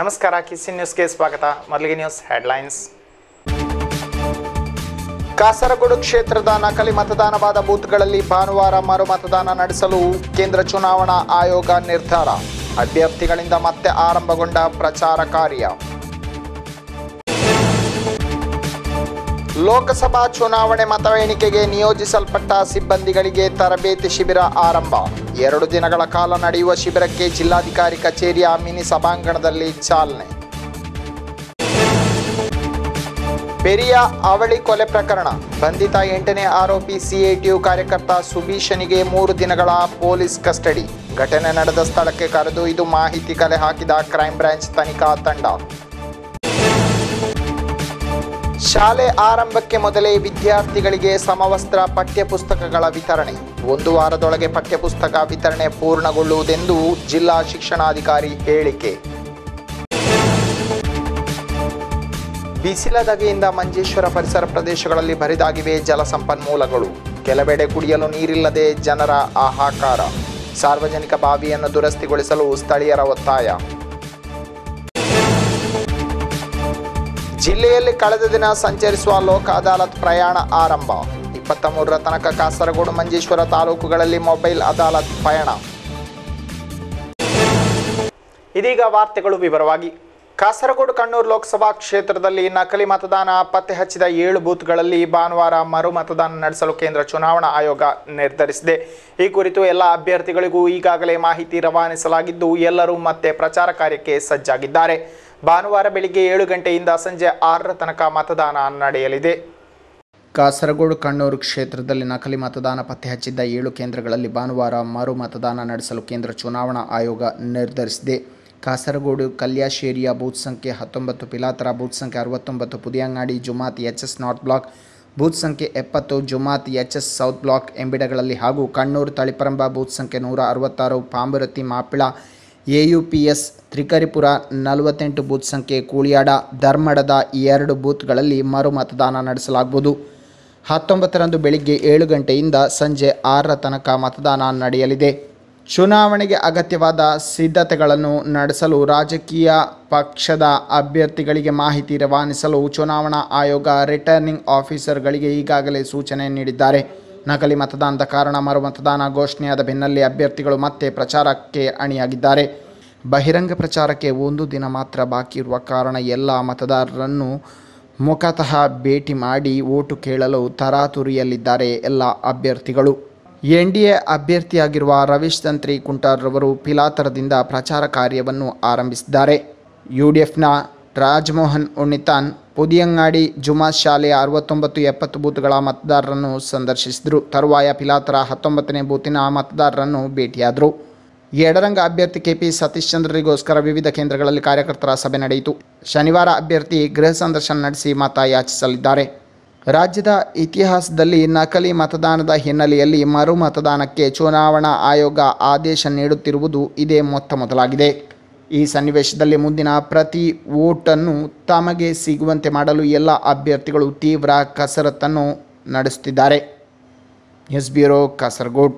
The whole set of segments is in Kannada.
ನಮಸ್ಕಾರ ಕಿಸಿ ನ್ಯೂಸ್ಗೆ ಸ್ವಾಗತ ಮೊದಲಿಗೆ ನ್ಯೂಸ್ ಹೆಡ್ಲೈನ್ಸ್ ಕಾಸರಗೋಡು ಕ್ಷೇತ್ರದ ನಕಲಿ ಮತದಾನವಾದ ಬೂತ್ಗಳಲ್ಲಿ ಭಾನುವಾರ ಮರು ಮತದಾನ ನಡೆಸಲು ಕೇಂದ್ರ ಚುನಾವಣಾ ಆಯೋಗ ನಿರ್ಧಾರ ಅಭ್ಯರ್ಥಿಗಳಿಂದ ಮತ್ತೆ ಆರಂಭಗೊಂಡ ಪ್ರಚಾರ ಕಾರ್ಯ ಲೋಕಸಭಾ ಚುನಾವಣೆ ಮತ ಎಣಿಕೆಗೆ ನಿಯೋಜಿಸಲ್ಪಟ್ಟ ಸಿಬ್ಬಂದಿಗಳಿಗೆ ತರಬೇತಿ ಶಿಬಿರ ಆರಂಭ ಎರಡು ದಿನಗಳ ಕಾಲ ನಡೆಯುವ ಶಿಬಿರಕ್ಕೆ ಜಿಲ್ಲಾಧಿಕಾರಿ ಕಚೇರಿಯ ಮಿನಿ ಸಭಾಂಗಣದಲ್ಲಿ ಚಾಲನೆ ಪೆರಿಯ ಅವಳಿ ಕೊಲೆ ಪ್ರಕರಣ ಬಂಧಿತ ಎಂಟನೇ ಆರೋಪಿ ಸಿಐಟಿಯು ಕಾರ್ಯಕರ್ತ ಸುಭೀಷನಿಗೆ ಮೂರು ದಿನಗಳ ಪೊಲೀಸ್ ಕಸ್ಟಡಿ ಘಟನೆ ನಡೆದ ಸ್ಥಳಕ್ಕೆ ಕರೆದೊಯ್ದು ಮಾಹಿತಿ ಕಲೆ ಹಾಕಿದ ಕ್ರೈಂ ಬ್ರಾಂಚ್ ತನಿಖಾ ತಂಡ ಶಾಲೆ ಆರಂಭಕ್ಕೆ ಮೊದಲೇ ವಿದ್ಯಾರ್ಥಿಗಳಿಗೆ ಸಮವಸ್ತ್ರ ಪಠ್ಯಪುಸ್ತಕಗಳ ವಿತರಣೆ ಒಂದು ವಾರದೊಳಗೆ ಪಠ್ಯಪುಸ್ತಕ ವಿತರಣೆ ಪೂರ್ಣಗೊಳ್ಳುವುದೆಂದು ಜಿಲ್ಲಾ ಶಿಕ್ಷಣಾಧಿಕಾರಿ ಹೇಳಿಕೆ ಬಿಸಿಲದಗೆಯಿಂದ ಮಂಜೇಶ್ವರ ಪರಿಸರ ಪ್ರದೇಶಗಳಲ್ಲಿ ಬರಿದಾಗಿವೆ ಜಲಸಂಪನ್ಮೂಲಗಳು ಕೆಲವೆಡೆ ಕುಡಿಯಲು ನೀರಿಲ್ಲದೆ ಜನರ ಹಾಹಾಕಾರ ಸಾರ್ವಜನಿಕ ಬಾವಿಯನ್ನು ದುರಸ್ತಿಗೊಳಿಸಲು ಸ್ಥಳೀಯರ ಒತ್ತಾಯ ಜಿಲ್ಲೆಯಲ್ಲಿ ಕಳೆದ ದಿನ ಸಂಚರಿಸುವ ಲೋಕ ಅದಾಲತ್ ಪ್ರಯಾಣ ಆರಂಭ ಇಪ್ಪತ್ತ ಮೂರರ ತನಕ ಕಾಸರಗೋಡು ಮಂಜೇಶ್ವರ ತಾಲೂಕುಗಳಲ್ಲಿ ಮೊಬೈಲ್ ಅದಾಲತ್ ಪಯಣ ಇದೀಗ ವಾರ್ತೆಗಳು ವಿವರವಾಗಿ ಕಾಸರಗೋಡು ಕಣ್ಣೂರು ಲೋಕಸಭಾ ಕ್ಷೇತ್ರದಲ್ಲಿ ನಕಲಿ ಮತದಾನ ಪತ್ತೆ ಹಚ್ಚಿದ ಏಳು ಬೂತ್ಗಳಲ್ಲಿ ಭಾನುವಾರ ಮರು ಮತದಾನ ನಡೆಸಲು ಕೇಂದ್ರ ಚುನಾವಣಾ ಆಯೋಗ ನಿರ್ಧರಿಸಿದೆ ಈ ಕುರಿತು ಎಲ್ಲ ಅಭ್ಯರ್ಥಿಗಳಿಗೂ ಈಗಾಗಲೇ ಮಾಹಿತಿ ರವಾನಿಸಲಾಗಿದ್ದು ಎಲ್ಲರೂ ಮತ್ತೆ ಪ್ರಚಾರ ಕಾರ್ಯಕ್ಕೆ ಸಜ್ಜಾಗಿದ್ದಾರೆ ಭಾನುವಾರ ಬೆಳಿಗ್ಗೆ ಏಳು ಗಂಟೆಯಿಂದ ಸಂಜೆ ಆರರ ತನಕ ಮತದಾನ ನಡೆಯಲಿದೆ ಕಾಸರಗೋಡು ಕಣ್ಣೂರು ಕ್ಷೇತ್ರದಲ್ಲಿ ನಕಲಿ ಮತದಾನ ಪತ್ತೆ ಹಚ್ಚಿದ್ದ ಏಳು ಕೇಂದ್ರಗಳಲ್ಲಿ ಭಾನುವಾರ ಮರು ಮತದಾನ ನಡೆಸಲು ಕೇಂದ್ರ ಚುನಾವಣಾ ಆಯೋಗ ನಿರ್ಧರಿಸಿದೆ ಕಾಸರಗೋಡು ಕಲ್ಯಾಶೇರಿಯ ಬೂತ್ ಸಂಖ್ಯೆ ಹತ್ತೊಂಬತ್ತು ಪಿಲಾತರ ಬೂತ್ ಸಂಖ್ಯೆ ಅರವತ್ತೊಂಬತ್ತು Puthiyangadi Jumath H S north block booth ಸಂಖ್ಯೆ ಎಪ್ಪತ್ತು Jumath H S south block ಎಂಬಿಡಗಳಲ್ಲಿ ಹಾಗೂ ಕಣ್ಣೂರು ತಳಿಪರಂಬ ಬೂತ್ ಸಂಖ್ಯೆ ನೂರ ಅರವತ್ತಾರು Pamburuthi Mappila A U P S Trikaripur ನಲವತ್ತೆಂಟು ಬೂತ್ ಸಂಖ್ಯೆ ಕೂಳಿಯಾಡ ಧರ್ಮಡದ ಈ ಎರಡು ಬೂತ್ಗಳಲ್ಲಿ ಮರು ಮತದಾನ ನಡೆಸಲಾಗುವುದು ಹತ್ತೊಂಬತ್ತರಂದು ಬೆಳಿಗ್ಗೆ ಏಳು ಗಂಟೆಯಿಂದ ಸಂಜೆ ಆರರ ತನಕ ಮತದಾನ ನಡೆಯಲಿದೆ ಚುನಾವಣೆಗೆ ಅಗತ್ಯವಾದ ಸಿದ್ಧತೆಗಳನ್ನು ನಡೆಸಲು ರಾಜಕೀಯ ಪಕ್ಷದ ಅಭ್ಯರ್ಥಿಗಳಿಗೆ ಮಾಹಿತಿ ರವಾನಿಸಲು ಚುನಾವಣಾ ಆಯೋಗ ರಿಟರ್ನಿಂಗ್ ಆಫೀಸರ್ಗಳಿಗೆ ಈಗಾಗಲೇ ಸೂಚನೆ ನೀಡಿದ್ದಾರೆ ನಕಲಿ ಮತದಾನದ ಕಾರಣ ಮರು ಮತದಾನ ಘೋಷಣೆಯಾದ ಬೆನ್ನಲ್ಲೇ ಅಭ್ಯರ್ಥಿಗಳು ಮತ್ತೆ ಪ್ರಚಾರಕ್ಕೆ ಅಣಿಯಾಗಿದ್ದಾರೆ ಬಹಿರಂಗ ಪ್ರಚಾರಕ್ಕೆ ಒಂದು ದಿನ ಮಾತ್ರ ಬಾಕಿ ಇರುವ ಕಾರಣ ಎಲ್ಲ ಮತದಾರರನ್ನು ಮುಖತಃ ಭೇಟಿ ಮಾಡಿ ಓಟು ಕೇಳಲು ತರಾತುರಿಯಲ್ಲಿದ್ದಾರೆ ಎಲ್ಲ ಅಭ್ಯರ್ಥಿಗಳು ಎನ್ ಡಿ ಎ ಅಭ್ಯರ್ಥಿಯಾಗಿರುವ ರವೀಶ್ ತಂತ್ರಿ ಕುಂಟಾರ್ರವರು ಪಿಲಾತರದಿಂದ ಪ್ರಚಾರ ಕಾರ್ಯವನ್ನು ಆರಂಭಿಸಿದ್ದಾರೆ ಯು ಡಿ ಎಫ್ನ ರಾಜಮೋಹನ್ ಉಣ್ಣಿತಾನ್ ಪುದಿಯಂಗಾಡಿ ಜುಮಾ ಶಾಲೆಯ ಅರವತ್ತೊಂಬತ್ತು ಎಪ್ಪತ್ತು ಬೂತ್ಗಳ ಮತದಾರರನ್ನು ಸಂದರ್ಶಿಸಿದರು ತರುವಾಯ ಪಿಲಾತರ ಹತ್ತೊಂಬತ್ತನೇ ಬೂತಿನ ಮತದಾರರನ್ನು ಭೇಟಿಯಾದರು ಎಡರಂಗ ಅಭ್ಯರ್ಥಿ ಕೆಪಿ ಸತೀಶ್ ಚಂದ್ರರಿಗೋಸ್ಕರ ವಿವಿಧ ಕೇಂದ್ರಗಳಲ್ಲಿ ಕಾರ್ಯಕರ್ತರ ಸಭೆ ನಡೆಯಿತು ಶನಿವಾರ ಅಭ್ಯರ್ಥಿ ಗೃಹ ಸಂದರ್ಶನ ನಡೆಸಿ ಮತ ಯಾಚಿಸಲಿದ್ದಾರೆ ರಾಜ್ಯದ ಇತಿಹಾಸದಲ್ಲಿ ನಕಲಿ ಮತದಾನದ ಹಿನ್ನೆಲೆಯಲ್ಲಿ ಮರು ಮತದಾನಕ್ಕೆ ಚುನಾವಣಾ ಆಯೋಗ ಆದೇಶ ನೀಡುತ್ತಿರುವುದು ಇದೇ ಮೊತ್ತ ಮೊದಲಾಗಿದೆ ಈ ಸನ್ನಿವೇಶದಲ್ಲಿ ಮುಂದಿನ ಪ್ರತಿ ವೋಟನ್ನು ತಮಗೆ ಸಿಗುವಂತೆ ಮಾಡಲು ಎಲ್ಲ ಅಭ್ಯರ್ಥಿಗಳು ತೀವ್ರ ಕಸರತ್ತನ್ನು ನಡೆಸುತ್ತಿದ್ದಾರೆ ನ್ಯೂಸ್ ಬ್ಯೂರೋ ಕಾಸರಗೋಡ್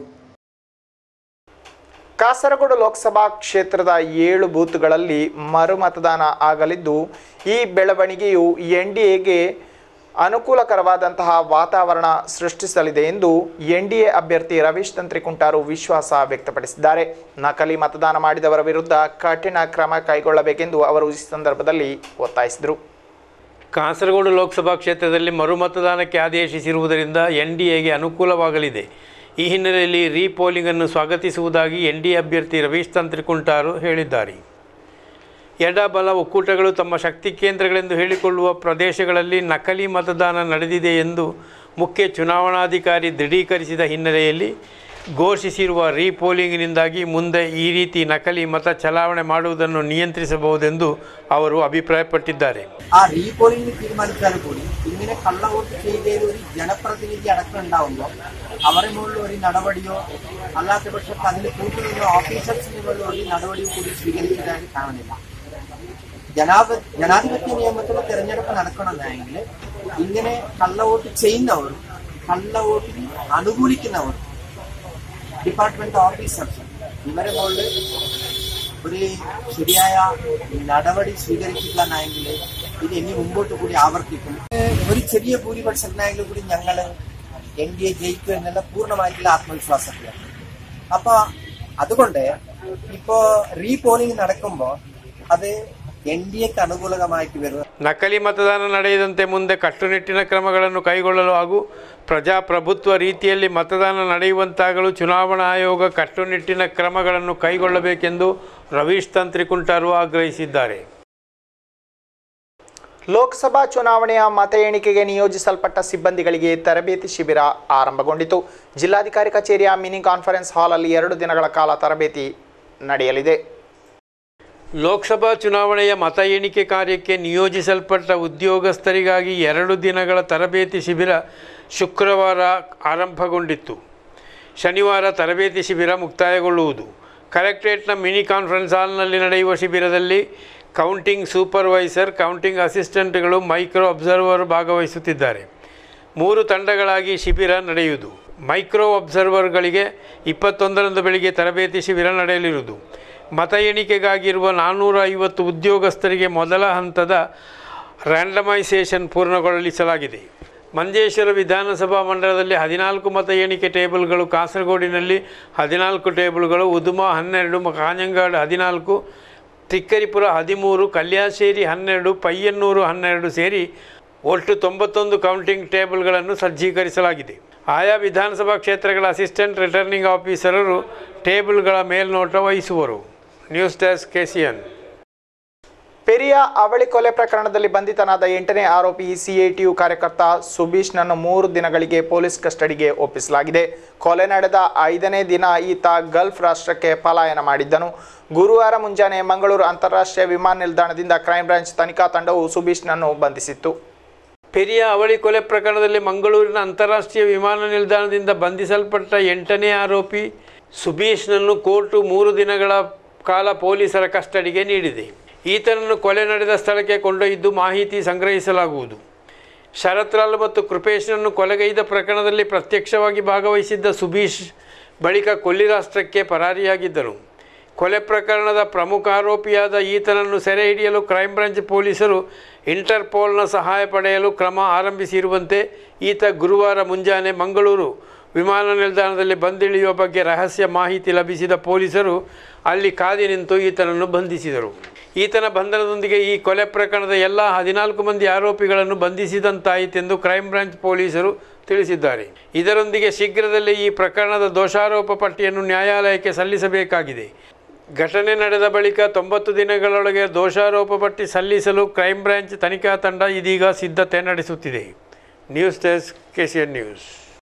ಕಾಸರಗೋಡು ಲೋಕಸಭಾ ಕ್ಷೇತ್ರದ ಏಳು ಬೂತ್ಗಳಲ್ಲಿ ಮರು ಮತದಾನ ಆಗಲಿದ್ದು ಈ ಬೆಳವಣಿಗೆಯು ಎನ್ ಡಿ ಎಗೆ ಅನುಕೂಲಕರವಾದಂತಹ ವಾತಾವರಣ ಸೃಷ್ಟಿಸಲಿದೆ ಎಂದು ಎನ್ ಡಿ ಎ ಅಭ್ಯರ್ಥಿ ರವೀಶ್ ತಂತ್ರಿ ಕುಂಟಾರು ವಿಶ್ವಾಸ ವ್ಯಕ್ತಪಡಿಸಿದ್ದಾರೆ ನಕಲಿ ಮತದಾನ ಮಾಡಿದವರ ವಿರುದ್ಧ ಕಠಿಣ ಕ್ರಮ ಕೈಗೊಳ್ಳಬೇಕೆಂದು ಅವರು ಈ ಸಂದರ್ಭದಲ್ಲಿ ಒತ್ತಾಯಿಸಿದರು ಕಾಸರಗೋಡು ಲೋಕಸಭಾ ಕ್ಷೇತ್ರದಲ್ಲಿ ಮರು ಮತದಾನಕ್ಕೆ ಆದೇಶಿಸಿರುವುದರಿಂದ ಎನ್ ಡಿ ಎಗೆ ಅನುಕೂಲವಾಗಲಿದೆ ಈ ಹಿನ್ನೆಲೆಯಲ್ಲಿ ರೀಪೋಲಿಂಗನ್ನು ಸ್ವಾಗತಿಸುವುದಾಗಿ ಎನ್ ಡಿ ಎ ಅಭ್ಯರ್ಥಿ ರವೀಶ್ ತಂತ್ರಿಕುಂಟಾರು ಹೇಳಿದ್ದಾರೆ ಎಡ ಬಲ ಒಕ್ಕೂಟಗಳು ತಮ್ಮ ಶಕ್ತಿ ಕೇಂದ್ರಗಳೆಂದು ಹೇಳಿಕೊಳ್ಳುವ ಪ್ರದೇಶಗಳಲ್ಲಿ ನಕಲಿ ಮತದಾನ ನಡೆದಿದೆ ಎಂದು ಮುಖ್ಯ ಚುನಾವಣಾಧಿಕಾರಿ ದೃಢೀಕರಿಸಿದ ಹಿನ್ನೆಲೆಯಲ್ಲಿ ಘೋಷಿಸಿರುವ ರೀಪೋಲಿಂಗಿನಿಂದಾಗಿ ಮುಂದೆ ಈ ರೀತಿ ನಕಲಿ ಮತ ಚಲಾವಣೆ ಮಾಡುವುದನ್ನು നിയന്ത്രിಸಬಹುದೆಂದು ಅವರು അഭിപ്രായപ്പെട്ടിದ್ದಾರೆ ആ റീപോളിംഗ് തീരുമാനിച്ചാൽ കൂടി ഇങ്ങനെ കള്ളവോട്ട് ചെയ്തതിൽ ഒരു ജനപ്രതിനിധി അടക്കം ഉണ്ടാവുമ്പോൾ അവരെ മുകളിൽ ഒരു നടപടിയോ അല്ലാത്ത പക്ഷത്ത് അതിന് കൂട്ടുനിന്ന ഓഫീസേഴ്സിന് മുകളിൽ ഒരു നടപടിയോ കൂടി സ്വീകരിച്ചതായി കാണുന്നില്ല ജനാപ ജനാധിപത്യ നിയമത്തിലെ തെരഞ്ഞെടുപ്പ് നടക്കണമെന്നെങ്കിൽ ഇങ്ങനെ കള്ളവോട്ട് ചെയ്യുന്നവർ കള്ളവോട്ടിന് അനുകൂലിക്കുന്നവർ ഡിപ്പാർട്ട്മെന്റ് ഓഫീസേഴ്സ് ഇവരെ മുകളിൽ ഒരു ശരിയായ നടപടി സ്വീകരിച്ചിട്ടില്ലെന്നെങ്കിൽ ഇത് ഇനി മുമ്പോട്ട് കൂടി ആവർത്തിക്കും ഒരു ചെറിയ ഭൂരിപക്ഷത്തിനായാലും കൂടി ഞങ്ങള് എൻ ഡി എ ജയിക്കും എന്നുള്ള പൂർണ്ണമായിട്ടുള്ള ആത്മവിശ്വാസത്തിലാണ് അപ്പൊ അതുകൊണ്ട് ഇപ്പോ റീപോളിംഗ് നടക്കുമ്പോ അത് എൻ ഡി എക്ക് അനുകൂലമായിട്ട് വരും ನಕಲಿ ಮತದಾನ ನಡೆಯದಂತೆ ಮುಂದೆ ಕಟ್ಟುನಿಟ್ಟಿನ ಕ್ರಮಗಳನ್ನು ಕೈಗೊಳ್ಳಲು ಹಾಗೂ ಪ್ರಜಾಪ್ರಭುತ್ವ ರೀತಿಯಲ್ಲಿ ಮತದಾನ ನಡೆಯುವಂತಾಗಲು ಚುನಾವಣಾ ಆಯೋಗ ಕಟ್ಟುನಿಟ್ಟಿನ ಕ್ರಮಗಳನ್ನು ಕೈಗೊಳ್ಳಬೇಕೆಂದು ರವೀಶ್ ತಂತ್ರಿಕುಂಟಾರು ಆಗ್ರಹಿಸಿದ್ದಾರೆ ಲೋಕಸಭಾ ಚುನಾವಣೆಯ ಮತ ಎಣಿಕೆಗೆ ನಿಯೋಜಿಸಲ್ಪಟ್ಟ ಸಿಬ್ಬಂದಿಗಳಿಗೆ ತರಬೇತಿ ಶಿಬಿರ ಆರಂಭಗೊಂಡಿತು ಜಿಲ್ಲಾಧಿಕಾರಿ ಕಚೇರಿಯ ಮಿನಿ ಕಾನ್ಫರೆನ್ಸ್ ಹಾಲಲ್ಲಿ ಎರಡು ದಿನಗಳ ಕಾಲ ತರಬೇತಿ ನಡೆಯಲಿದೆ ಲೋಕಸಭಾ ಚುನಾವಣೆಯ ಮತ ಎಣಿಕೆ ಕಾರ್ಯಕ್ಕೆ ನಿಯೋಜಿಸಲ್ಪಟ್ಟ ಉದ್ಯೋಗಸ್ಥರಿಗಾಗಿ ಎರಡು ದಿನಗಳ ತರಬೇತಿ ಶಿಬಿರ ಶುಕ್ರವಾರ ಆರಂಭಗೊಂಡಿತ್ತು ಶನಿವಾರ ತರಬೇತಿ ಶಿಬಿರ ಮುಕ್ತಾಯಗೊಳ್ಳುವುದು ಕಲೆಕ್ಟ್ರೇಟ್ನ ಮಿನಿ ಕಾನ್ಫರೆನ್ಸ್ ಹಾಲ್ನಲ್ಲಿ ನಡೆಯುವ ಶಿಬಿರದಲ್ಲಿ ಕೌಂಟಿಂಗ್ ಸೂಪರ್ವೈಸರ್ ಕೌಂಟಿಂಗ್ ಅಸಿಸ್ಟೆಂಟ್ಗಳು ಮೈಕ್ರೋ ಅಬ್ಸರ್ವರ್ ಭಾಗವಹಿಸುತ್ತಿದ್ದಾರೆ ಮೂರು ತಂಡಗಳಾಗಿ ಶಿಬಿರ ನಡೆಯುವುದು ಮೈಕ್ರೋ ಅಬ್ಸರ್ವರ್ಗಳಿಗೆ ಇಪ್ಪತ್ತೊಂದರಂದು ಬೆಳಿಗ್ಗೆ ತರಬೇತಿ ಶಿಬಿರ ನಡೆಯಲಿರುವುದು ಮತ ಎಣಿಕೆಗಾಗಿರುವ ನಾನ್ನೂರ ಐವತ್ತು ಉದ್ಯೋಗಸ್ಥರಿಗೆ ಮೊದಲ ಹಂತದ ರ್ಯಾಂಡಮೈಸೇಷನ್ ಪೂರ್ಣಗೊಳಿಸಲಾಗಿದೆ ಮಂಜೇಶ್ವರ ವಿಧಾನಸಭಾ ಮಂಡಲದಲ್ಲಿ ಹದಿನಾಲ್ಕು ಮತ ಎಣಿಕೆ ಟೇಬಲ್ಗಳು ಕಾಸರಗೋಡಿನಲ್ಲಿ ಹದಿನಾಲ್ಕು ಟೇಬಲ್ಗಳು ಉದುಮ ಹನ್ನೆರಡು ಮ- ಕಾಂಜಂಗಾಡು ಹದಿನಾಲ್ಕು ತಿಕ್ಕರಿಪುರ ಹದಿಮೂರು ಕಲ್ಯಾಶೇರಿ ಹನ್ನೆರಡು ಪಯ್ಯನ್ನೂರು ಹನ್ನೆರಡು ಸೇರಿ ಒಟ್ಟು ತೊಂಬತ್ತೊಂದು ಕೌಂಟಿಂಗ್ ಟೇಬಲ್ಗಳನ್ನು ಸಜ್ಜೀಕರಿಸಲಾಗಿದೆ ಆಯಾ ವಿಧಾನಸಭಾ ಕ್ಷೇತ್ರಗಳ ಅಸಿಸ್ಟೆಂಟ್ ರಿಟರ್ನಿಂಗ್ ಆಫೀಸರರು ಟೇಬಲ್ಗಳ ಮೇಲ್ನೋಟ ವಹಿಸುವರು ನ್ಯೂಸ್ ಡೆಸ್ಕ್ ಕೆಸಿಎನ್ ಪೆರಿಯ ಅವಳಿ ಕೊಲೆ ಪ್ರಕರಣದಲ್ಲಿ ಬಂಧಿತನಾದ ಎಂಟನೇ ಆರೋಪಿ ಸಿಎಟಿಯು ಕಾರ್ಯಕರ್ತ ಸುಬೀಶ್ನನ್ನು ಮೂರು ದಿನಗಳಿಗೆ ಪೊಲೀಸ್ ಕಸ್ಟಡಿಗೆ ಒಪ್ಪಿಸಲಾಗಿದೆ ಕೊಲೆ ನಡೆದ ಐದನೇ ದಿನ ಈತ ಗಲ್ಫ್ ರಾಷ್ಟ್ರಕ್ಕೆ ಪಲಾಯನ ಮಾಡಿದ್ದನು ಗುರುವಾರ ಮುಂಜಾನೆ ಮಂಗಳೂರು ಅಂತಾರಾಷ್ಟ್ರೀಯ ವಿಮಾನ ನಿಲ್ದಾಣದಿಂದ ಕ್ರೈಂ ಬ್ರಾಂಚ್ ತನಿಖಾ ತಂಡವು ಸುಬೀಶ್ನನ್ನು ಬಂಧಿಸಿತ್ತು ಪೆರಿಯ ಅವಳಿ ಕೊಲೆ ಪ್ರಕರಣದಲ್ಲಿ ಮಂಗಳೂರಿನ ಅಂತಾರಾಷ್ಟ್ರೀಯ ವಿಮಾನ ನಿಲ್ದಾಣದಿಂದ ಬಂಧಿಸಲ್ಪಟ್ಟ ಎಂಟನೇ ಆರೋಪಿ ಸುಬೀಶ್ನನ್ನು ಕೋರ್ಟು ಮೂರು ದಿನಗಳ ಕಾಲ ಪೊಲೀಸರ ಕಸ್ಟಡಿಗೆ ನೀಡಿದೆ ಈತನನ್ನು ಕೊಲೆ ನಡೆದ ಸ್ಥಳಕ್ಕೆ ಕೊಂಡೊಯ್ದು ಮಾಹಿತಿ ಸಂಗ್ರಹಿಸಲಾಗುವುದು ಶರತ್ಲಾಲ್ ಮತ್ತು ಕೃಪೇಶ್ನನ್ನು ಕೊಲೆಗೈದ ಪ್ರಕರಣದಲ್ಲಿ ಪ್ರತ್ಯಕ್ಷವಾಗಿ ಭಾಗವಹಿಸಿದ್ದ ಸುಬೀಶ್ ಬಳಿಕ ಕೊಲ್ಲಿ ರಾಷ್ಟ್ರಕ್ಕೆ ಪರಾರಿಯಾಗಿದ್ದನು ಕೊಲೆ ಪ್ರಕರಣದ ಪ್ರಮುಖ ಆರೋಪಿಯಾದ ಈತನನ್ನು ಸೆರೆ ಹಿಡಿಯಲು ಕ್ರೈಂ ಬ್ರಾಂಚ್ ಪೊಲೀಸರು ಇಂಟರ್ಪೋಲ್ನ ಸಹಾಯ ಪಡೆಯಲು ಕ್ರಮ ಆರಂಭಿಸಿರುವಂತೆ ಈತ ಗುರುವಾರ ಮುಂಜಾನೆ ಮಂಗಳೂರು ವಿಮಾನ ನಿಲ್ದಾಣದಲ್ಲಿ ಬಂದಿಳಿಯುವ ಬಗ್ಗೆ ರಹಸ್ಯ ಮಾಹಿತಿ ಲಭಿಸಿದ ಪೊಲೀಸರು ಅಲ್ಲಿ ಕಾದಿ ನಿಂತು ಈತನನ್ನು ಬಂಧಿಸಿದರು ಈತನ ಬಂಧನದೊಂದಿಗೆ ಈ ಕೊಲೆ ಪ್ರಕರಣದ ಎಲ್ಲ ಹದಿನಾಲ್ಕು ಮಂದಿ ಆರೋಪಿಗಳನ್ನು ಬಂಧಿಸಿದಂತಾಯಿತೆಂದು ಕ್ರೈಂ ಬ್ರಾಂಚ್ ಪೊಲೀಸರು ತಿಳಿಸಿದ್ದಾರೆ ಇದರೊಂದಿಗೆ ಶೀಘ್ರದಲ್ಲೇ ಈ ಪ್ರಕರಣದ ದೋಷಾರೋಪ ಪಟ್ಟಿಯನ್ನು ನ್ಯಾಯಾಲಯಕ್ಕೆ ಸಲ್ಲಿಸಬೇಕಾಗಿದೆ ಘಟನೆ ನಡೆದ ಬಳಿಕ ತೊಂಬತ್ತು ದಿನಗಳೊಳಗೆ ದೋಷಾರೋಪ ಪಟ್ಟಿ ಸಲ್ಲಿಸಲು ಕ್ರೈಂ ಬ್ರಾಂಚ್ ತನಿಖಾ ತಂಡ ಇದೀಗ ಸಿದ್ಧತೆ ನಡೆಸುತ್ತಿದೆ ನ್ಯೂಸ್ ಡೆಸ್ಕ್ ಕೆಸಿಎನ್ ನ್ಯೂಸ್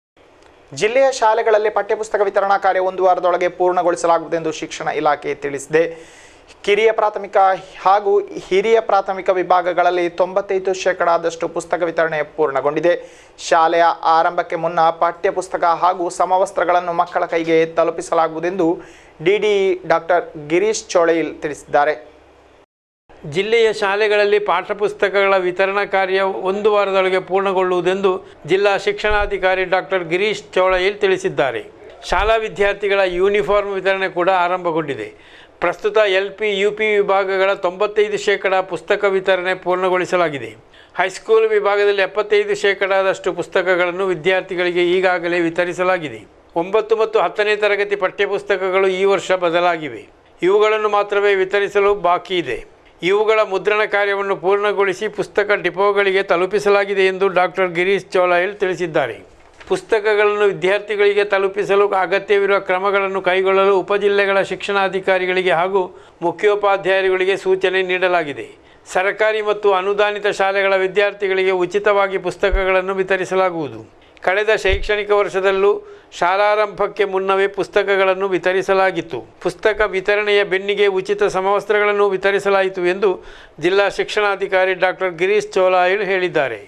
ಜಿಲ್ಲೆಯ ಶಾಲೆಗಳಲ್ಲಿ ಪಠ್ಯಪುಸ್ತಕ ವಿತರಣಾ ಕಾರ್ಯ ಒಂದು ವಾರದೊಳಗೆ ಪೂರ್ಣಗೊಳಿಸಲಾಗುವುದೆಂದು ಶಿಕ್ಷಣ ಇಲಾಖೆ ತಿಳಿಸಿದೆ ಕಿರಿಯ ಪ್ರಾಥಮಿಕ ಹಾಗೂ ಹಿರಿಯ ಪ್ರಾಥಮಿಕ ವಿಭಾಗಗಳಲ್ಲಿ ತೊಂಬತ್ತೈದು ಶೇಕಡಾದಷ್ಟು ಪುಸ್ತಕ ವಿತರಣೆ ಪೂರ್ಣಗೊಂಡಿದೆ ಶಾಲೆಯ ಆರಂಭಕ್ಕೆ ಮುನ್ನ ಪಠ್ಯಪುಸ್ತಕ ಹಾಗೂ ಸಮವಸ್ತ್ರಗಳನ್ನು ಮಕ್ಕಳ ಕೈಗೆ ತಲುಪಿಸಲಾಗುವುದೆಂದು ಡಿಡಿ ಡಾಕ್ಟರ್ ಗಿರೀಶ್ ಚೋಳೈಲ್ ತಿಳಿಸಿದ್ದಾರೆ ಜಿಲ್ಲೆಯ ಶಾಲೆಗಳಲ್ಲಿ ಪಾಠಪುಸ್ತಕಗಳ ವಿತರಣಾ ಕಾರ್ಯ ಒಂದು ವಾರದೊಳಗೆ ಪೂರ್ಣಗೊಳ್ಳುವುದೆಂದು ಜಿಲ್ಲಾ ಶಿಕ್ಷಣಾಧಿಕಾರಿ ಡಾಕ್ಟರ್ ಗಿರೀಶ್ ಚೋಳಯಿಲ್ ತಿಳಿಸಿದ್ದಾರೆ ಶಾಲಾ ವಿದ್ಯಾರ್ಥಿಗಳ ಯೂನಿಫಾರ್ಮ್ ವಿತರಣೆ ಕೂಡ ಆರಂಭಗೊಂಡಿದೆ ಪ್ರಸ್ತುತ ಎಲ್ ಪಿ ಯು ಪಿ ವಿಭಾಗಗಳ ತೊಂಬತ್ತೈದು ಶೇಕಡ ಪುಸ್ತಕ ವಿತರಣೆ ಪೂರ್ಣಗೊಳಿಸಲಾಗಿದೆ ಹೈಸ್ಕೂಲ್ ವಿಭಾಗದಲ್ಲಿ ಎಪ್ಪತ್ತೈದು ಶೇಕಡಾದಷ್ಟು ಪುಸ್ತಕಗಳನ್ನು ವಿದ್ಯಾರ್ಥಿಗಳಿಗೆ ಈಗಾಗಲೇ ವಿತರಿಸಲಾಗಿದೆ ಒಂಬತ್ತು ಮತ್ತು ಹತ್ತನೇ ತರಗತಿ ಪಠ್ಯಪುಸ್ತಕಗಳು ಈ ವರ್ಷ ಬದಲಾಗಿವೆ ಇವುಗಳನ್ನು ಮಾತ್ರವೇ ವಿತರಿಸಲು ಬಾಕಿ ಇದೆ ಇವುಗಳ ಮುದ್ರಣ ಕಾರ್ಯವನ್ನು ಪೂರ್ಣಗೊಳಿಸಿ ಪುಸ್ತಕ ಡಿಪೋಗಳಿಗೆ ತಲುಪಿಸಲಾಗಿದೆ ಎಂದು ಡಾಕ್ಟರ್ ಗಿರೀಶ್ ಚೋಲಾಯಿಲ್ ತಿಳಿಸಿದ್ದಾರೆ ಪುಸ್ತಕಗಳನ್ನು ವಿದ್ಯಾರ್ಥಿಗಳಿಗೆ ತಲುಪಿಸಲು ಅಗತ್ಯವಿರುವ ಕ್ರಮಗಳನ್ನು ಕೈಗೊಳ್ಳಲು ಉಪಜಿಲ್ಲೆಗಳ ಶಿಕ್ಷಣಾಧಿಕಾರಿಗಳಿಗೆ ಹಾಗೂ ಮುಖ್ಯೋಪಾಧ್ಯಾಯರುಗಳಿಗೆ ಸೂಚನೆ ನೀಡಲಾಗಿದೆ ಸರ್ಕಾರಿ ಮತ್ತು ಅನುದಾನಿತ ಶಾಲೆಗಳ ವಿದ್ಯಾರ್ಥಿಗಳಿಗೆ ಉಚಿತವಾಗಿ ಪುಸ್ತಕಗಳನ್ನು ವಿತರಿಸಲಾಗುವುದು ಕಳೆದ ಶೈಕ್ಷಣಿಕ ವರ್ಷದಲ್ಲೂ ಶಾಲಾರಂಭಕ್ಕೆ ಮುನ್ನವೇ ಪುಸ್ತಕಗಳನ್ನು ವಿತರಿಸಲಾಗಿತ್ತು ಪುಸ್ತಕ ವಿತರಣೆಯ ಬೆನ್ನಿಗೆ ಉಚಿತ ಸಮವಸ್ತ್ರಗಳನ್ನು ವಿತರಿಸಲಾಯಿತು ಎಂದು ಜಿಲ್ಲಾ ಶಿಕ್ಷಣಾಧಿಕಾರಿ ಡಾಕ್ಟರ್ ಗಿರೀಶ್ ಚೋಲಾಯಿಲ್ ಹೇಳಿದ್ದಾರೆ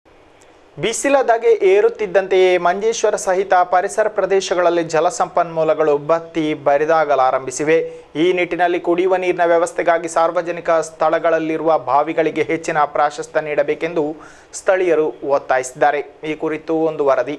ಬಿಸಿಲ ಧಗೆ ಏರುತ್ತಿದ್ದಂತೆಯೇ ಮಂಜೇಶ್ವರ ಸಹಿತ ಪರಿಸರ ಪ್ರದೇಶಗಳಲ್ಲಿ ಜಲಸಂಪನ್ಮೂಲಗಳು ಬತ್ತಿ ಬರಿದಾಗಲಾರಂಭಿಸಿವೆ ಈ ನಿಟ್ಟಿನಲ್ಲಿ ಕುಡಿಯುವ ನೀರಿನ ವ್ಯವಸ್ಥೆಗಾಗಿ ಸಾರ್ವಜನಿಕ ಸ್ಥಳಗಳಲ್ಲಿರುವ ಬಾವಿಗಳಿಗೆ ಹೆಚ್ಚಿನ ಪ್ರಾಶಸ್ತ್ಯ ನೀಡಬೇಕೆಂದು ಸ್ಥಳೀಯರು ಒತ್ತಾಯಿಸಿದ್ದಾರೆ ಈ ಕುರಿತು ಒಂದು ವರದಿ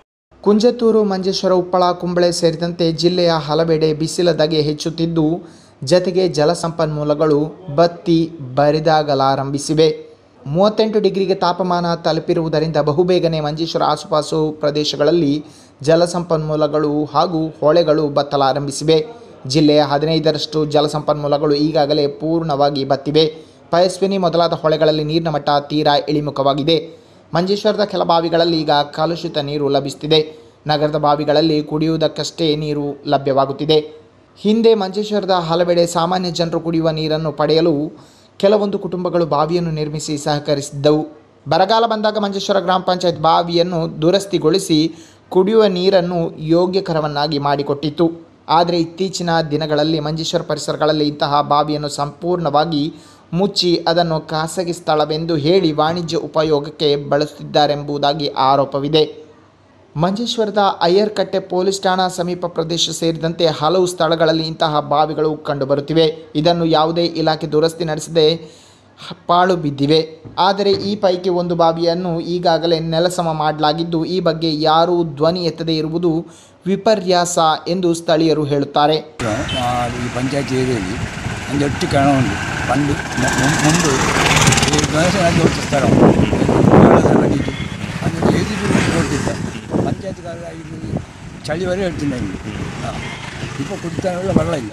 ಕುಂಜತ್ತೂರು ಮಂಜೇಶ್ವರ ಉಪ್ಪಳ ಕುಂಬಳೆ ಸೇರಿದಂತೆ ಜಿಲ್ಲೆಯ ಹಲವೆಡೆ ಬಿಸಿಲ ಧಗೆ ಹೆಚ್ಚುತ್ತಿದ್ದು ಜತೆಗೆ ಜಲಸಂಪನ್ಮೂಲಗಳು ಬತ್ತಿ ಬರಿದಾಗಲಾರಂಭಿಸಿವೆ ಮೂವತ್ತೆಂಟು ಡಿಗ್ರಿಗೆ ತಾಪಮಾನ ತಲುಪಿರುವುದರಿಂದ ಬಹುಬೇಗನೆ ಮಂಜೇಶ್ವರ ಆಸುಪಾಸು ಪ್ರದೇಶಗಳಲ್ಲಿ ಜಲಸಂಪನ್ಮೂಲಗಳು ಹಾಗೂ ಹೊಳೆಗಳು ಬತ್ತಲಾರಂಭಿಸಿವೆ ಜಿಲ್ಲೆಯ ಹದಿನೈದರಷ್ಟು ಜಲಸಂಪನ್ಮೂಲಗಳು ಈಗಾಗಲೇ ಪೂರ್ಣವಾಗಿ ಬತ್ತಿವೆ ಪಯಸ್ವಿನಿ ಮೊದಲಾದ ಹೊಳೆಗಳಲ್ಲಿ ನೀರಿನ ಮಟ್ಟ ತೀರಾ ಇಳಿಮುಖವಾಗಿದೆ ಮಂಜೇಶ್ವರದ ಕೆಲ ಬಾವಿಗಳಲ್ಲಿ ಈಗ ಕಲುಷಿತ ನೀರು ಲಭಿಸುತ್ತಿದೆ ನಗರದ ಬಾವಿಗಳಲ್ಲಿ ಕುಡಿಯುವುದಕ್ಕಷ್ಟೇ ನೀರು ಲಭ್ಯವಾಗುತ್ತಿದೆ ಹಿಂದೆ ಮಂಜೇಶ್ವರದ ಹಲವೆಡೆ ಸಾಮಾನ್ಯ ಜನರು ಕುಡಿಯುವ ನೀರನ್ನು ಪಡೆಯಲು ಕೆಲವೊಂದು ಕುಟುಂಬಗಳು ಬಾವಿಯನ್ನು ನಿರ್ಮಿಸಿ ಸಹಕರಿಸಿದ್ದವು ಬರಗಾಲ ಬಂದಾಗ ಮಂಜೇಶ್ವರ ಗ್ರಾಮ ಪಂಚಾಯತ್ ಬಾವಿಯನ್ನು ದುರಸ್ತಿಗೊಳಿಸಿ ಕುಡಿಯುವ ನೀರನ್ನು ಯೋಗ್ಯಕರವನ್ನಾಗಿ ಮಾಡಿಕೊಟ್ಟಿತ್ತು ಆದರೆ ಇತ್ತೀಚಿನ ದಿನಗಳಲ್ಲಿ ಮಂಜೇಶ್ವರ ಪರಿಸರಗಳಲ್ಲಿ ಇಂತಹ ಬಾವಿಯನ್ನು ಸಂಪೂರ್ಣವಾಗಿ ಮುಚ್ಚಿ ಅದನ್ನು ಖಾಸಗಿ ಸ್ಥಳವೆಂದು ಹೇಳಿ ವಾಣಿಜ್ಯ ಉಪಯೋಗಕ್ಕೆ ಬಳಸುತ್ತಿದ್ದಾರೆಂಬುದಾಗಿ ಆರೋಪವಿದೆ ಮಂಜೇಶ್ವರದ ಅಯ್ಯರ್ಕಟ್ಟೆ ಪೊಲೀಸ್ ಠಾಣಾ ಸಮೀಪ ಪ್ರದೇಶ ಸೇರಿದಂತೆ ಹಲವು ಸ್ಥಳಗಳಲ್ಲಿ ಇಂತಹ ಬಾವಿಗಳು ಕಂಡುಬರುತ್ತಿವೆ ಇದನ್ನು ಯಾವುದೇ ಇಲಾಖೆ ದುರಸ್ತಿ ನಡೆಸದೆ ಹ- ಪಾಳು ಬಿದ್ದಿವೆ ಆದರೆ ಈ ಪೈಕಿ ಒಂದು ಬಾವಿಯನ್ನು ಈಗಾಗಲೇ ನೆಲಸಮ ಮಾಡಲಾಗಿದ್ದು ಈ ಬಗ್ಗೆ ಯಾರೂ ಧ್ವನಿ ಎತ್ತದೇ ಇರುವುದು ವಿಪರ್ಯಾಸ ಎಂದು ಸ್ಥಳೀಯರು ಹೇಳುತ್ತಾರೆ ആ, ഈ പഞ്ചായത്ത് ഏരിയയിൽ അതിൻ്റെ ഒറ്റ കിണറുണ്ട് പണ്ട് മു- മു- മുമ്പ് ഈ ഗണേശനാഥ് കൊടുത്ത സ്ഥലം വെള്ളത്തിന് വേണ്ടിയിട്ട് അതിന് എഴുതിയിട്ട് കൊടുത്തില്ല പഞ്ചായത്തുകാരായിരുന്നു ചളി വരെ എടുത്തിട്ടുണ്ടായിരുന്നു ആ ഇപ്പോൾ കുടിക്കാനുള്ള വെള്ളമില്ല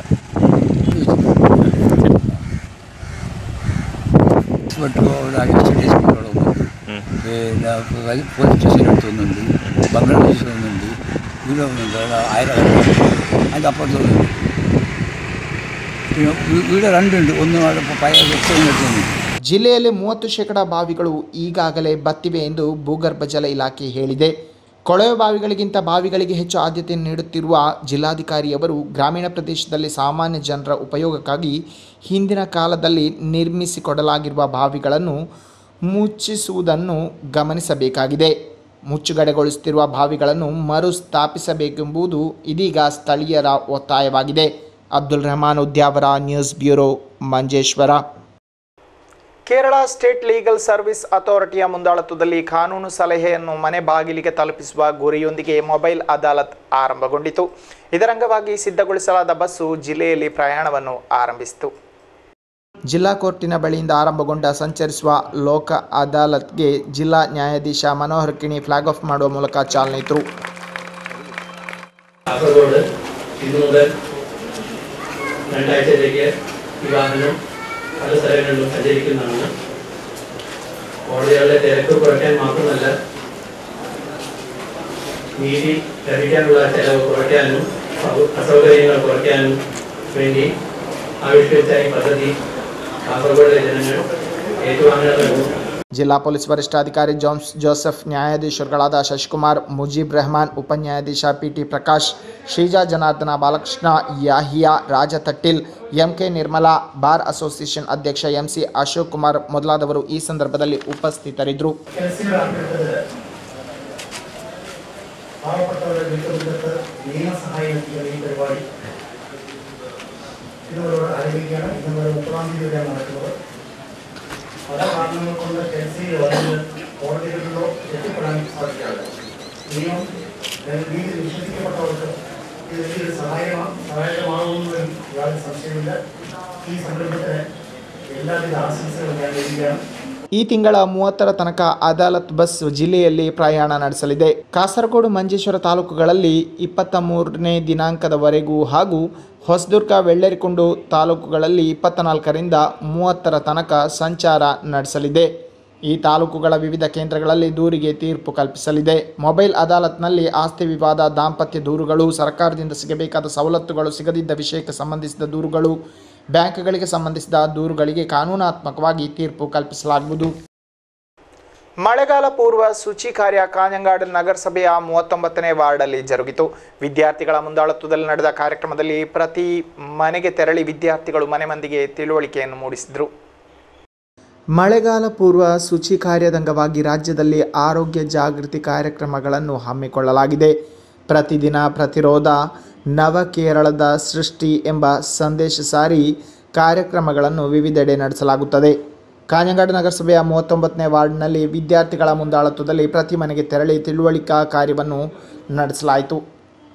പിന്നെ പോലീസ് സ്റ്റേഷൻ അടുത്തൊന്നുണ്ട് ബംഗ്ലാദേശ് ഒന്നുണ്ട് ഇവിടെ ഒന്നുണ്ട് ആയിരം അതിൻ്റെ അപ്പുറത്തൊന്നുണ്ട് പിന്നെ വീ- വീട് രണ്ടുണ്ട് ഒന്ന് അവിടെ പഴയ വെച്ചൊന്നും എടുത്തുണ്ട് ಜಿಲ್ಲೆಯಲ್ಲಿ ಮೂವತ್ತು ಶೇಕಡ ಬಾವಿಗಳು ಈಗಾಗಲೇ ಬತ್ತಿವೆ ಎಂದು ಭೂಗರ್ಭ ಜಲ ಇಲಾಖೆ ಹೇಳಿದೆ ಕೊಳವೆ ಬಾವಿಗಳಿಗಿಂತ ಬಾವಿಗಳಿಗೆ ಹೆಚ್ಚು ಆದ್ಯತೆ ನೀಡುತ್ತಿರುವ ಜಿಲ್ಲಾಧಿಕಾರಿಯವರು ಗ್ರಾಮೀಣ ಪ್ರದೇಶದಲ್ಲಿ ಸಾಮಾನ್ಯ ಜನರ ಉಪಯೋಗಕ್ಕಾಗಿ ಹಿಂದಿನ ಕಾಲದಲ್ಲಿ ನಿರ್ಮಿಸಿಕೊಡಲಾಗಿರುವ ಬಾವಿಗಳನ್ನು ಮುಚ್ಚಿಸುವುದನ್ನು ಗಮನಿಸಬೇಕಾಗಿದೆ ಮುಚ್ಚುಗಡೆಗೊಳಿಸುತ್ತಿರುವ ಬಾವಿಗಳನ್ನು ಮರು ಸ್ಥಾಪಿಸಬೇಕೆಂಬುದು ಇದೀಗ ಸ್ಥಳೀಯರ ಒತ್ತಾಯವಾಗಿದೆ Abdul Rahman Udyavar news bureau Manjeshwar Kerala state legal service ಅಥಾರಿಟಿಯ ಮುಂದಾಳತ್ವದಲ್ಲಿ ಕಾನೂನು ಸಲಹೆಯನ್ನು ಮನೆ ಬಾಗಿಲಿಗೆ ತಲುಪಿಸುವ ಗುರಿಯೊಂದಿಗೆ ಮೊಬೈಲ್ ಅದಾಲತ್ ಆರಂಭಗೊಂಡಿತು ಇದರಂಗವಾಗಿ ಸಿದ್ಧಗೊಳಿಸಲಾದ ಬಸ್ಸು ಜಿಲ್ಲೆಯಲ್ಲಿ ಪ್ರಯಾಣವನ್ನು ಆರಂಭಿಸಿತು ಜಿಲ್ಲಾ ಕೋರ್ಟಿನ ಬಳಿಯಿಂದ ಆರಂಭಗೊಂಡ ಸಂಚರಿಸುವ ಲೋಕ ಅದಾಲತ್ಗೆ ಜಿಲ್ಲಾ ನ್ಯಾಯಾಧೀಶ ಮನೋಹರ್ ಕಿಣಿ ಫ್ಲಾಗ್ ಆಫ್ ಮಾಡುವ ಮೂಲಕ ಚಾಲನೆ ಇತ್ತರು കാസർഗോഡ് ഇന്നു മുതൽ രണ്ടാഴ്ചത്തേക്ക് ഈ വാഹനം പല സ്ഥലങ്ങളിലും സഞ്ചരിക്കുന്നതാണ് കോടതികളുടെ തിരക്ക് കുറയ്ക്കാൻ മാത്രമല്ല നീതി ലഭിക്കാനുള്ള ചെലവ് കുറയ്ക്കാനും സൗ- അസൗകര്യങ്ങൾ കുറയ്ക്കാനും വേണ്ടി ആവിഷ്കരിച്ച ഈ പദ്ധതി കാസർഗോഡിലെ ജനങ്ങൾ ഏറ്റുവാങ്ങണമെന്നും ಜಿಲ್ಲಾ ಪೊಲೀಸ್ ವರಿಷ್ಠಾಧಿಕಾರಿ ಜೋನ್ಸ್ ಜೋಸೆಫ್ ನ್ಯಾಯಾಧೀಶರುಗಳಾದ ಶಶಿಕುಮಾರ್ ಮುಜೀಬ್ ರೆಹಮಾನ್ ಉಪನ್ಯಾಯಾಧೀಶ P T Prakash Sreeja Janardhana Balakrishna Yahiya Raja Thattil MK Nirmala bar association ಅಧ್ಯಕ್ಷ ಎಂಸಿ ಅಶೋಕ್ ಕುಮಾರ್ ಮೊದಲಾದವರು ಈ ಸಂದರ್ಭದಲ್ಲಿ ಉಪಸ್ಥಿತರಿದ್ದರು പാവപ്പെട്ടവരുടെ വീട്ടുമുറ്റത്ത് നിയമസഹായം എത്തിക്കുന്ന ഈ പരിപാടി ഇന്നുവരോട് ആരംഭിക്കുകയാണ് ഇന്നുവരെ മുപ്പതാം തീയതി വരെയാണ് നടക്കുന്നത് പല കാരണങ്ങൾ കൊണ്ട് ചെൽസിയിൽ വന്ന് കോടതികളിലോ എത്തിപ്പെടാൻ സാധിക്കാതെ നിയമം രീതിയിൽ വിശ്വസിക്കപ്പെട്ടവർക്ക് ഇത് വലിയൊരു സഹായമാ സഹായകമാകുമെന്നതിൽ യാതൊരു സംശയമില്ല ഈ സംരംഭത്തിന് എല്ലാവിധ ആശംസകളും ഞാൻ നേരുകയാണ് ಈ ತಿಂಗಳ ಮೂವತ್ತರ ತನಕ ಅದಾಲತ್ ಬಸ್ ಜಿಲ್ಲೆಯಲ್ಲಿ ಪ್ರಯಾಣ ನಡೆಸಲಿದೆ ಕಾಸರಗೋಡು ಮಂಜೇಶ್ವರ ತಾಲೂಕುಗಳಲ್ಲಿ ಇಪ್ಪತ್ತ ಮೂರನೇ ದಿನಾಂಕದವರೆಗೂ ಹಾಗೂ ಹೊಸದುರ್ಗ ಬೆಳ್ಳರಿಕುಂಡು ತಾಲೂಕುಗಳಲ್ಲಿ ಇಪ್ಪತ್ತ ನಾಲ್ಕರಿಂದ ಮೂವತ್ತರ ತನಕ ಸಂಚಾರ ನಡೆಸಲಿದೆ ಈ ತಾಲೂಕುಗಳ ವಿವಿಧ ಕೇಂದ್ರಗಳಲ್ಲಿ ದೂರಿಗೆ ತೀರ್ಪು ಕಲ್ಪಿಸಲಿದೆ ಮೊಬೈಲ್ ಅದಾಲತ್ನಲ್ಲಿ ಆಸ್ತಿ ವಿವಾದ ದಾಂಪತ್ಯ ದೂರುಗಳು ಸರ್ಕಾರದಿಂದ ಸಿಗಬೇಕಾದ ಸವಲತ್ತುಗಳು ಸಿಗದಿದ್ದ ವಿಷಯಕ್ಕೆ ಸಂಬಂಧಿಸಿದ ದೂರುಗಳು ಬ್ಯಾಂಕ್ಗಳಿಗೆ ಸಂಬಂಧಿಸಿದ ದೂರುಗಳಿಗೆ ಕಾನೂನಾತ್ಮಕವಾಗಿ ತೀರ್ಪು ಕಲ್ಪಿಸಲಾಗುವುದು ಮಳೆಗಾಲ ಪೂರ್ವ ಶುಚಿ ಕಾರ್ಯ ಕಾಂಜಂಗಾಡ್ ನಗರಸಭೆಯ ಮೂವತ್ತೊಂಬತ್ತನೇ ವಾರ್ಡಲ್ಲಿ ಜರುಗಿತು ವಿದ್ಯಾರ್ಥಿಗಳ ಮುಂದಾಳತ್ವದಲ್ಲಿ ನಡೆದ ಕಾರ್ಯಕ್ರಮದಲ್ಲಿ ಪ್ರತಿ ಮನೆಗೆ ತೆರಳಿ ವಿದ್ಯಾರ್ಥಿಗಳು ಮನೆ ಮಂದಿಗೆ ತಿಳುವಳಿಕೆಯನ್ನು ಮೂಡಿಸಿದರು ಮಳೆಗಾಲ ಪೂರ್ವ ಶುಚಿ ಕಾರ್ಯದ ಅಂಗವಾಗಿ ರಾಜ್ಯದಲ್ಲಿ ಆರೋಗ್ಯ ಜಾಗೃತಿ ಕಾರ್ಯಕ್ರಮಗಳನ್ನು ಹಮ್ಮಿಕೊಳ್ಳಲಾಗಿದೆ ಪ್ರತಿದಿನ ಪ್ರತಿರೋಧ ನವ ಕೇರಳದ ಸೃಷ್ಟಿ ಎಂಬ ಸಂದೇಶ ಸಾರಿ ಕಾರ್ಯಕ್ರಮಗಳನ್ನು ವಿವಿಧೆಡೆ ನಡೆಸಲಾಗುತ್ತದೆ ಕಾഞ്ഞങ്ങാട് ನಗರಸಭೆಯ ಮೂವತ್ತೊಂಬತ್ತನೇ ವಾರ್ಡ್ನಲ್ಲಿ ವಿದ್ಯಾರ್ಥಿಗಳ ಮುಂದಾಳತ್ವದಲ್ಲಿ ಪ್ರತಿ ಮನೆಗೆ ತೆರಳಿ ತಿಳುವಳಿಕಾ ಕಾರ್ಯವನ್ನು ನಡೆಸಲಾಯಿತು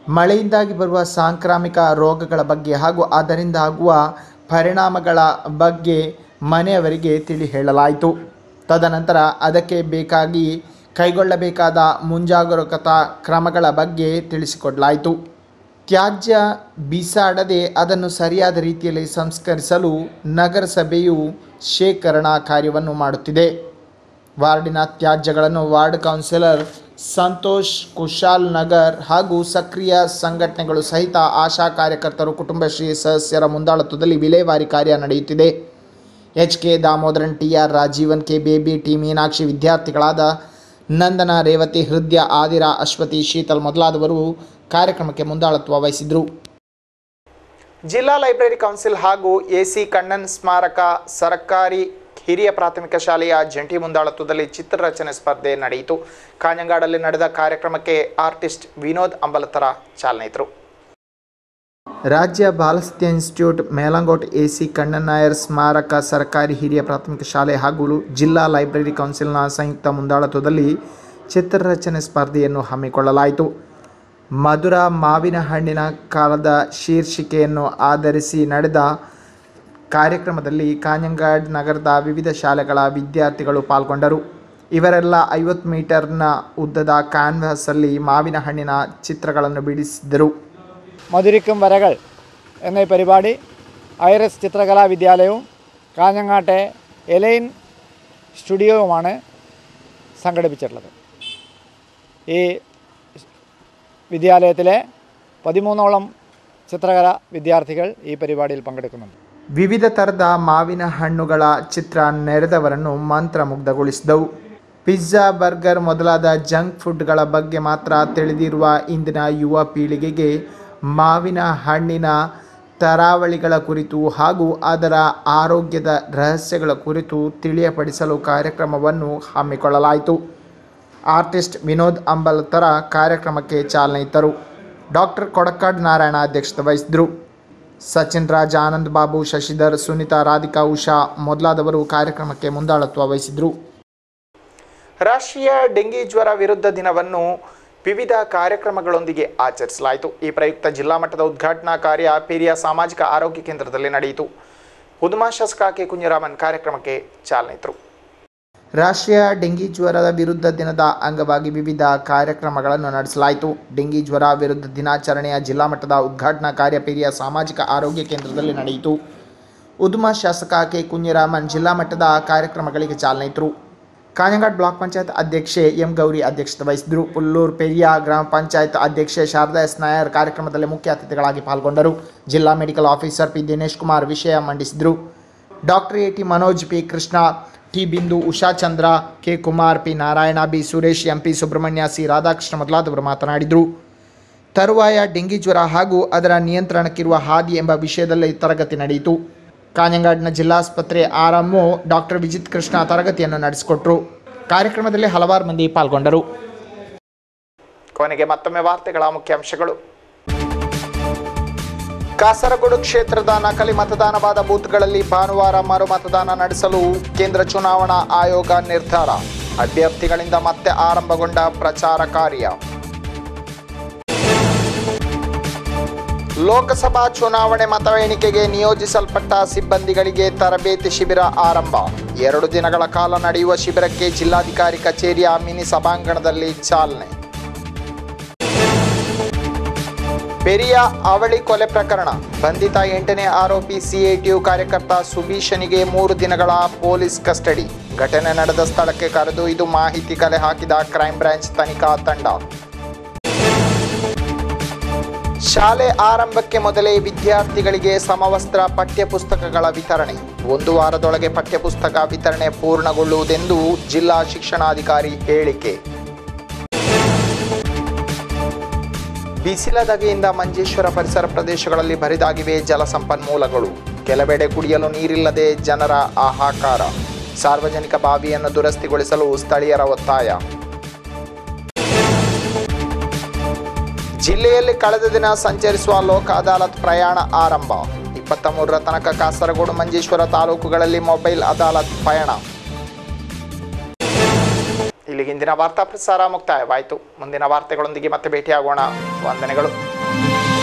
ಮಳೆಯಿಂದಾಗಿ ಬರುವ ಸಾಂಕ್ರಾಮಿಕ ರೋಗಗಳ ಬಗ್ಗೆ ಹಾಗೂ ಅದರಿಂದ ಆಗುವ ಪರಿಣಾಮಗಳ ಬಗ್ಗೆ ಮನೆಯವರಿಗೆ ತಿಳಿ ಹೇಳಲಾಯಿತು ತದನಂತರ ಅದಕ್ಕೆ ಬೇಕಾಗಿ ಕೈಗೊಳ್ಳಬೇಕಾದ ಮುಂಜಾಗರೂಕತಾ ಕ್ರಮಗಳ ಬಗ್ಗೆ ತಿಳಿಸಿಕೊಡಲಾಯಿತು ತ್ಯಾಜ್ಯ ಬೀಸಾಡದೆ ಅದನ್ನು ಸರಿಯಾದ ರೀತಿಯಲ್ಲಿ ಸಂಸ್ಕರಿಸಲು ನಗರಸಭೆಯು ಶೇಖರಣಾ ಕಾರ್ಯವನ್ನು ಮಾಡುತ್ತಿದೆ ವಾರ್ಡಿನ ತ್ಯಾಜ್ಯಗಳನ್ನು ವಾರ್ಡ್ ಕೌನ್ಸಿಲರ್ ಸಂತೋಷ್ ಕುಶಾಲ್ ನಗರ್ ಹಾಗೂ ಸಕ್ರಿಯ ಸಂಘಟನೆಗಳು ಸಹಿತ ಆಶಾ ಕಾರ್ಯಕರ್ತರು ಕುಟುಂಬಶ್ರೀ ಸದಸ್ಯರ ಮುಂದಾಳತ್ವದಲ್ಲಿ ವಿಲೇವಾರಿ ಕಾರ್ಯ ನಡೆಯುತ್ತಿದೆ H K Damodaran T R Rajeevan K Baby T Meenakshi ವಿದ್ಯಾರ್ಥಿಗಳಾದ ನಂದನ ರೇವತಿ ಹೃದಯ ಆದಿರ ಅಶ್ವತಿ ಶೀತಲ್ ಮೊದಲಾದವರು ಕಾರ್ಯಕ್ರಮಕ್ಕೆ ಮುಂದಾಳತ್ವ ವಹಿಸಿದರು ಜಿಲ್ಲಾ ಲೈಬ್ರರಿ ಕೌನ್ಸಿಲ್ ಹಾಗೂ ಎಸಿ ಕಣ್ಣನ್ ಸ್ಮಾರಕ ಸರ್ಕಾರಿ ಹಿರಿಯ ಪ್ರಾಥಮಿಕ ಶಾಲೆಯ ಜಂಟಿ ಮುಂದಾಳತ್ವದಲ್ಲಿ ಚಿತ್ರರಚನೆ ಸ್ಪರ್ಧೆ ನಡೆಯಿತು ಕಾഞ്ഞങ്ങാಡಲ್ಲಿ ನಡೆದ ಕಾರ್ಯಕ್ರಮಕ್ಕೆ ಆರ್ಟಿಸ್ಟ್ ವಿನೋದ್ ಅಂಬಲತರ ಚಾಲನೆ ಇದ್ರು ರಾಜ್ಯ ಬಾಲಸಾಹಿತ್ಯ institute Melangot A C Kannan Nair ಸ್ಮಾರಕ ಸರ್ಕಾರಿ ಹಿರಿಯ ಪ್ರಾಥಮಿಕ ಶಾಲೆ ಹಾಗೂ ಜಿಲ್ಲಾ ಲೈಬ್ರರಿ ಕೌನ್ಸಿಲ್ನ ಸಂಯುಕ್ತ ಮುಂದಾಳತ್ವದಲ್ಲಿ ಚಿತ್ರರಚನೆ ಸ್ಪರ್ಧೆಯನ್ನು ಹಮ್ಮಿಕೊಳ್ಳಲಾಯಿತು ಮಧುರ ಮಾವಿನ ಹಣ್ಣಿನ ಕಾಲದ ಶೀರ್ಷಿಕೆಯನ್ನು ಆಧರಿಸಿ ನಡೆದ ಕಾರ್ಯಕ್ರಮದಲ್ಲಿ ಕಾഞ്ഞങ്ങാಡ್ ನಗರದ ವಿವಿಧ ಶಾಲೆಗಳ ವಿದ್ಯಾರ್ಥಿಗಳು ಪಾಲ್ಗೊಂಡರು ಇವರೆಲ್ಲ ಐವತ್ತು ಮೀಟರ್ನ ಉದ್ದದ ಕ್ಯಾನ್ವಾಸಲ್ಲಿ ಮಾವಿನ ಹಣ್ಣಿನ ಚಿತ್ರಗಳನ್ನು ಬಿಡಿಸಿದರು മധുരിക്കും വരകൾ എന്ന ഈ പരിപാടി ഐറസ് ചിത്രകലാ വിദ്യാലയവും കാഞ്ഞങ്ങാട്ടെ എലൈൻ സ്റ്റുഡിയോവുമാണ് സംഘടിപ്പിച്ചിട്ടുള്ളത് ഈ വിദ്യാലയത്തിലെ പതിമൂന്നോളം ചിത്രകല വിദ്യാർത്ഥികൾ ഈ പരിപാടിയിൽ പങ്കെടുക്കുന്നുണ്ട് ವಿವಿಧ ಥರದ ಮಾವಿನ ಹಣ್ಣುಗಳ ಚಿತ್ರ ನೆರೆದವರನ್ನು ಮಂತ್ರಮುಗ್ಧಗೊಳಿಸಿದವು ಪಿಜ್ಜಾ ಬರ್ಗರ್ ಮೊದಲಾದ ಜಂಕ್ ಫುಡ್ಗಳ ಬಗ್ಗೆ ಮಾತ್ರ ತಿಳಿದಿರುವ ಇಂದಿನ ಯುವ ಪೀಳಿಗೆಗೆ ಮಾವಿನ ಹಣ್ಣಿನ ತರಾವಳಿಗಳ ಕುರಿತು ಹಾಗೂ ಅದರ ಆರೋಗ್ಯದ ರಹಸ್ಯಗಳ ಕುರಿತು ತಿಳಿಯಪಡಿಸಲು ಕಾರ್ಯಕ್ರಮವನ್ನು ಹಮ್ಮಿಕೊಳ್ಳಲಾಯಿತು ಆರ್ಟಿಸ್ಟ್ ವಿನೋದ್ ಅಂಬಲ್ತರ ಕಾರ್ಯಕ್ರಮಕ್ಕೆ ಚಾಲನೆ ಇತ್ತರು ಡಾಕ್ಟರ್ ಕೊಡಕಾಡ್ ನಾರಾಯಣ ಅಧ್ಯಕ್ಷತೆ ವಹಿಸಿದರು ಸಚಿನ್ ರಾಜ್ ಆನಂದ್ ಬಾಬು ಶಶಿಧರ್ ಸುನೀತಾ ರಾಧಿಕಾ ಉಷಾ ಮೊದಲಾದವರು ಕಾರ್ಯಕ್ರಮಕ್ಕೆ ಮುಂದಾಳತ್ವ ವಹಿಸಿದರು ರಾಷ್ಟ್ರೀಯ ಡೆಂಗಿ ಜ್ವರ ವಿರುದ್ಧ ದಿನವನ್ನು ವಿವಿಧ ಕಾರ್ಯಕ್ರಮಗಳೊಂದಿಗೆ ಆಚರಿಸಲಾಯಿತು ಈ ಪ್ರಯುಕ್ತ ಜಿಲ್ಲಾ ಮಟ್ಟದ ಉದ್ಘಾಟನಾ ಕಾರ್ಯ ಪೇರಿಯ ಸಾಮಾಜಿಕ ಆರೋಗ್ಯ ಕೇಂದ್ರದಲ್ಲಿ ನಡೆಯಿತು ಉದ್ಮಾ ಶಾಸಕ ಕೆ ಕುಂಜರಾಮನ್ ಕಾರ್ಯಕ್ರಮಕ್ಕೆ ಚಾಲನೆ ಇತ್ತರು ರಾಷ್ಟ್ರೀಯ ಡೆಂಗಿ ಜ್ವರದ ವಿರುದ್ಧ ದಿನದ ಅಂಗವಾಗಿ ವಿವಿಧ ಕಾರ್ಯಕ್ರಮಗಳನ್ನು ನಡೆಸಲಾಯಿತು ಡೆಂಗಿ ಜ್ವರ ವಿರುದ್ಧ ದಿನಾಚರಣೆಯ ಜಿಲ್ಲಾ ಮಟ್ಟದ ಉದ್ಘಾಟನಾ ಕಾರ್ಯ ಪೇರಿಯ ಸಾಮಾಜಿಕ ಆರೋಗ್ಯ ಕೇಂದ್ರದಲ್ಲಿ ನಡೆಯಿತು ಉದ್ಮಾ ಶಾಸಕ ಕೆ ಕುಂಜರಾಮನ್ ಜಿಲ್ಲಾ ಮಟ್ಟದ ಕಾರ್ಯಕ್ರಮಗಳಿಗೆ ಚಾಲನೆ ಇತ್ತರು ಕಾഞ്ഞങ്ങാട് ಬ್ಲಾಕ್ ಪಂಚಾಯತ್ ಅಧ್ಯಕ್ಷೆ ಎಂ ಗೌರಿ ಅಧ್ಯಕ್ಷತೆ ವಹಿಸಿದರು ಪುಲ್ಲೂರು ಪೆರಿಯ ಗ್ರಾಮ ಪಂಚಾಯತ್ ಅಧ್ಯಕ್ಷೆ ಶಾರದಾ ಎಸ್ ನಾಯರ್ ಕಾರ್ಯಕ್ರಮದಲ್ಲಿ ಮುಖ್ಯ ಅತಿಥಿಗಳಾಗಿ ಪಾಲ್ಗೊಂಡರು ಜಿಲ್ಲಾ medical officer P Dinesh Kumar ವಿಷಯ ಮಂಡಿಸಿದರು doctor A T Manoj P Krishna T Bindu Usha Chandra K Kumar P Narayana B Suresh M P Subrahmanya C Radhakrishna ಮೊದಲಾದವರು ಮಾತನಾಡಿದರು ತರುವಾಯ ಡೆಂಗಿ ಜ್ವರ ಹಾಗೂ ಅದರ ನಿಯಂತ್ರಣಕ್ಕಿರುವ ಹಾದಿ ಎಂಬ ವಿಷಯದಲ್ಲಿ ತರಗತಿ ನಡೆಯಿತು ಕಾഞ്ഞങ്ങാಡಿನ ಜಿಲ್ಲಾಸ್ಪತ್ರೆ ಆರ್ಎಂಒ ಡಾಕ್ಟರ್ ವಿಜಿತ್ ಕೃಷ್ಣ ತರಗತಿಯನ್ನು ನಡೆಸಿಕೊಟ್ರು ಕಾರ್ಯಕ್ರಮದಲ್ಲಿ ಹಲವಾರು ಮಂದಿ ಪಾಲ್ಗೊಂಡರು ಕೊನೆಗೆ ಮತ್ತೊಮ್ಮೆ ವಾರ್ತೆಗಳ ಮುಖ್ಯಾಂಶಗಳು ಕಾಸರಗೋಡು ಕ್ಷೇತ್ರದ ನಕಲಿ ಮತದಾನವಾದ ಬೂತ್ಗಳಲ್ಲಿ ಭಾನುವಾರ ಮರು ಮತದಾನ ನಡೆಸಲು ಕೇಂದ್ರ ಚುನಾವಣಾ ಆಯೋಗ ನಿರ್ಧಾರ ಅಭ್ಯರ್ಥಿಗಳಿಂದ ಮತ್ತೆ ಆರಂಭಗೊಂಡ ಪ್ರಚಾರ ಕಾರ್ಯ ಲೋಕಸಭಾ ಚುನಾವಣೆ ಮತ ಎಣಿಕೆಗೆ ನಿಯೋಜಿಸಲ್ಪಟ್ಟ ಸಿಬ್ಬಂದಿಗಳಿಗೆ ತರಬೇತಿ ಶಿಬಿರ ಆರಂಭ ಎರಡು ದಿನಗಳ ಕಾಲ ನಡೆಯುವ ಶಿಬಿರಕ್ಕೆ ಜಿಲ್ಲಾಧಿಕಾರಿ ಕಚೇರಿಯ ಮಿನಿ ಸಭಾಂಗಣದಲ್ಲಿ ಚಾಲನೆ ಪೆರಿಯ ಅವಳಿ ಕೊಲೆ ಪ್ರಕರಣ ಬಂಧಿತ ಎಂಟನೇ ಆರೋಪಿ ಸಿಐಟಿಯು ಕಾರ್ಯಕರ್ತ ಸುಭೀಷನಿಗೆ ಮೂರು ದಿನಗಳ ಪೊಲೀಸ್ ಕಸ್ಟಡಿ ಘಟನೆ ನಡೆದ ಸ್ಥಳಕ್ಕೆ ಕರೆದೊಯ್ದು ಮಾಹಿತಿ ಕಲೆ ಹಾಕಿದ ಕ್ರೈಂ ಬ್ರಾಂಚ್ ತನಿಖಾ ತಂಡ ಶಾಲೆ ಆರಂಭಕ್ಕೆ ಮೊದಲೇ ವಿದ್ಯಾರ್ಥಿಗಳಿಗೆ ಸಮವಸ್ತ್ರ ಪಠ್ಯಪುಸ್ತಕಗಳ ವಿತರಣೆ ಒಂದು ವಾರದೊಳಗೆ ಪಠ್ಯಪುಸ್ತಕ ವಿತರಣೆ ಪೂರ್ಣಗೊಳ್ಳುವುದೆಂದು ಜಿಲ್ಲಾ ಶಿಕ್ಷಣಾಧಿಕಾರಿ ಹೇಳಿಕೆ ಬಿಸಿಲ ಧಗೆಯಿಂದ ಮಂಜೇಶ್ವರ ಪರಿಸರ ಪ್ರದೇಶಗಳಲ್ಲಿ ಬರಿದಾಗಿವೆ ಜಲಸಂಪನ್ಮೂಲಗಳು ಕೆಲವೆಡೆ ಕುಡಿಯಲು ನೀರಿಲ್ಲದೆ ಜನರ ಹಾಹಾಕಾರ ಸಾರ್ವಜನಿಕ ಬಾವಿಯನ್ನು ದುರಸ್ತಿಗೊಳಿಸಲು ಸ್ಥಳೀಯರ ಒತ್ತಾಯ ಜಿಲ್ಲೆಯಲ್ಲಿ ಕಳೆದ ದಿನ ಸಂಚರಿಸುವ ಲೋಕ ಅದಾಲತ್ ಪ್ರಯಾಣ ಆರಂಭ ಇಪ್ಪತ್ತ ಮೂರರ ತನಕ ಕಾಸರಗೋಡು ಮಂಜೇಶ್ವರ ತಾಲೂಕುಗಳಲ್ಲಿ ಮೊಬೈಲ್ ಅದಾಲತ್ ಪಯಣ ಇಲ್ಲಿಗೆ ಇಂದಿನ ವಾರ್ತಾ ಪ್ರಸಾರ ಮುಕ್ತಾಯವಾಯಿತು ಮುಂದಿನ ವಾರ್ತೆಗಳೊಂದಿಗೆ ಮತ್ತೆ ಭೇಟಿಯಾಗೋಣ ವಂದನೆಗಳು